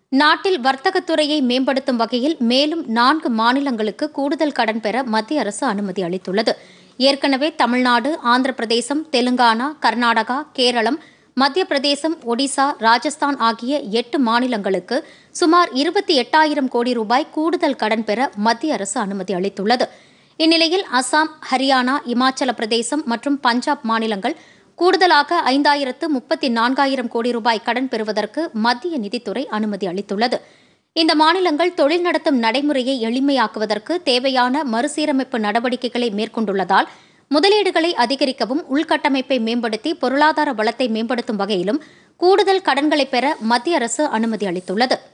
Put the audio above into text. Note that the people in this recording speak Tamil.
நாட்டில் வர்த்தகத்துறையை மேம்படுத்தும் வகையில் மேலும் நான்கு மாநிலங்களுக்கு கூடுதல் கடன் பெற மத்திய அரசு அனுமதி அளித்துள்ளது ஏற்கனவே தமிழ்நாடு ஆந்திர பிரதேசம் தெலுங்கானா கர்நாடகா கேரளம் மத்திய பிரதேசம் ஒடிசா ராஜஸ்தான் ஆகிய எட்டு மாநிலங்களுக்கு சுமார் இருபத்தி எட்டாயிரம் கோடி ரூபாய் கூடுதல் கடன் பெற மத்திய அரசு அனுமதி அளித்துள்ளது இந்நிலையில் அசாம் ஹரியானா இமாச்சல பிரதேசம் மற்றும் பஞ்சாப் மாநிலங்கள் கூடுதலாக ஐந்தாயிரத்து முப்பத்தி நான்காயிரம் கோடி ரூபாய் கடன் பெறுவதற்கு மத்திய நிதித்துறை அனுமதி அளித்துள்ளது இந்த மாநிலங்கள் தொழில் நடத்தும் நடைமுறையை எளிமையாக்குவதற்கு தேவையான மறுசீரமைப்பு நடவடிக்கைகளை மேற்கொண்டுள்ளதால் முதலீடுகளை அதிகரிக்கவும் உள்கட்டமைப்பை மேம்படுத்தி பொருளாதார வளத்தை மேம்படுத்தும் வகையிலும் கூடுதல் கடன்களை பெற மத்திய அரசு அனுமதி அளித்துள்ளது